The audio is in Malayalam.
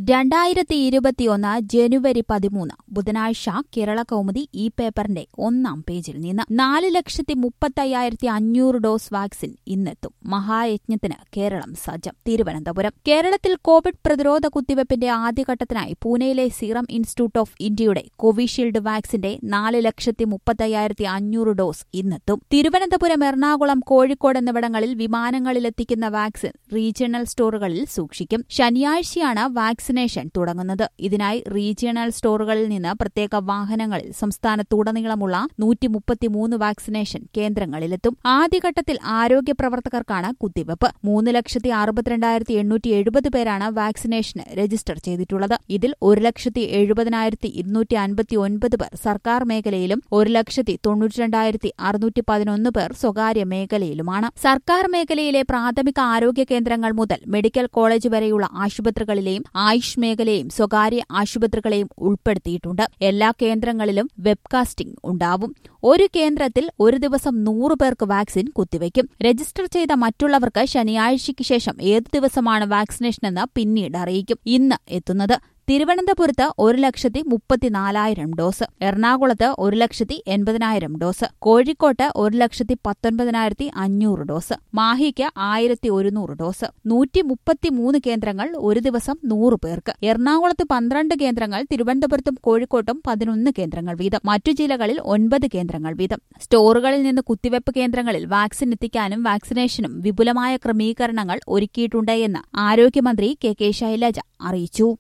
രണ്ടായിരത്തി ഇരുപത്തിയൊന്ന് ജനുവരി പതിമൂന്ന് ബുധനാഴ്ച കേരള കൗമുദി ഈ പേപ്പറിന്റെ ഒന്നാം പേജിൽ നിന്ന് നാല് ലക്ഷത്തി മുപ്പത്തയ്യായിരത്തി അഞ്ഞൂറ് ഡോസ് വാക്സിൻ ഇന്നെത്തും മഹായജ്ഞത്തിന് കേരളം സജ്ജം തിരുവനന്തപുരം കേരളത്തിൽ കോവിഡ് പ്രതിരോധ കുത്തിവയ്പ്പിന്റെ ആദ്യഘട്ടത്തിനായി പൂനെയിലെ സീറം ഇൻസ്റ്റിറ്റ്യൂട്ട് ഓഫ് ഇന്ത്യയുടെ കോവിഷീൽഡ് വാക്സിന്റെ നാല് ലക്ഷത്തി മുപ്പത്തയ്യായിരത്തി അഞ്ഞൂറ് ഡോസ് ഇന്നെത്തും തിരുവനന്തപുരം എറണാകുളം കോഴിക്കോട് എന്നിവിടങ്ങളിൽ വിമാനങ്ങളിലെത്തിക്കുന്ന വാക്സിൻ റീജിയണൽ സ്റ്റോറുകളിൽ സൂക്ഷിക്കും ശനിയാഴ്ചയാണ് വാക്സിനേഷൻ തുടങ്ങുന്നത് ഇതിനായി റീജിയണൽ സ്റ്റോറുകളിൽ നിന്ന് പ്രത്യേക വാഹനങ്ങളിൽ സംസ്ഥാനത്തുടനീളമുള്ള നൂറ്റി മുപ്പത്തിമൂന്ന് വാക്സിനേഷൻ കേന്ദ്രങ്ങളിലെത്തും ആദ്യഘട്ടത്തിൽ ആരോഗ്യ പ്രവർത്തകർക്കാണ് കുത്തിവയ്പ് മൂന്ന് ലക്ഷത്തി അറുപത്തിരണ്ടായിരത്തി എണ്ണൂറ്റി എഴുപത് പേരാണ് വാക്സിനേഷന് രജിസ്റ്റർ ചെയ്തിട്ടുള്ളത് ഇതിൽ ഒരു ലക്ഷത്തി എഴുപതിനായിരത്തി ഇരുന്നൂറ്റി അൻപത്തി ഒൻപത് പേർ സർക്കാർ മേഖലയിലും ഒരു ലക്ഷത്തി തൊണ്ണൂറ്റിരണ്ടായിരത്തി അറുന്നൂറ്റി പതിനൊന്ന് പേർ സ്വകാര്യ മേഖലയിലുമാണ് സർക്കാർ മേഖലയിലെ പ്രാഥമിക ആരോഗ്യ കേന്ദ്രങ്ങൾ മുതൽ മെഡിക്കൽ കോളേജ് വരെയുള്ള ആശുപത്രികളിലെയും ആയുഷ് മേഖലയെയും സ്വകാര്യ ആശുപത്രികളെയും ഉൾപ്പെടുത്തിയിട്ടുണ്ട് എല്ലാ കേന്ദ്രങ്ങളിലും വെബ്കാസ്റ്റിംഗ് ഉണ്ടാവും ഒരു കേന്ദ്രത്തിൽ ഒരു ദിവസം നൂറ് പേർക്ക് വാക്സിൻ കുത്തിവയ്ക്കും രജിസ്റ്റർ ചെയ്ത മറ്റുള്ളവർക്ക് ശനിയാഴ്ചയ്ക്ക് ശേഷം ഏതു ദിവസമാണ് വാക്സിനേഷനെന്ന് പിന്നീട് അറിയിക്കും ഇന്ന് എത്തുന്നത് തിരുവനന്തപുരത്ത് ഒരു ലക്ഷത്തി മുപ്പത്തിനാലായിരം ഡോസ് എറണാകുളത്ത് ഒരു ലക്ഷത്തി എൺപതിനായിരം ഡോസ് കോഴിക്കോട്ട് ഒരു ലക്ഷത്തി പത്തൊൻപതിനായിരത്തി അഞ്ഞൂറ് ഡോസ് മാഹിക്ക് ആയിരത്തി ഒരുന്നൂറ് ഡോസ് നൂറ്റി മുപ്പത്തിമൂന്ന് കേന്ദ്രങ്ങൾ ഒരു ദിവസം നൂറ് പേർക്ക് എറണാകുളത്ത് പന്ത്രണ്ട് കേന്ദ്രങ്ങൾ തിരുവനന്തപുരത്തും കോഴിക്കോട്ടും പതിനൊന്ന് കേന്ദ്രങ്ങൾ വീതം മറ്റു ജില്ലകളിൽ ഒൻപത് കേന്ദ്രങ്ങൾ വീതം സ്റ്റോറുകളിൽ നിന്ന് കുത്തിവയ്പ് കേന്ദ്രങ്ങളിൽ വാക്സിൻ എത്തിക്കാനും വാക്സിനേഷനും വിപുലമായ ക്രമീകരണങ്ങൾ ഒരുക്കിയിട്ടുണ്ട് എന്ന് ആരോഗ്യമന്ത്രി കെ കെ ശൈലജ അറിയിച്ചു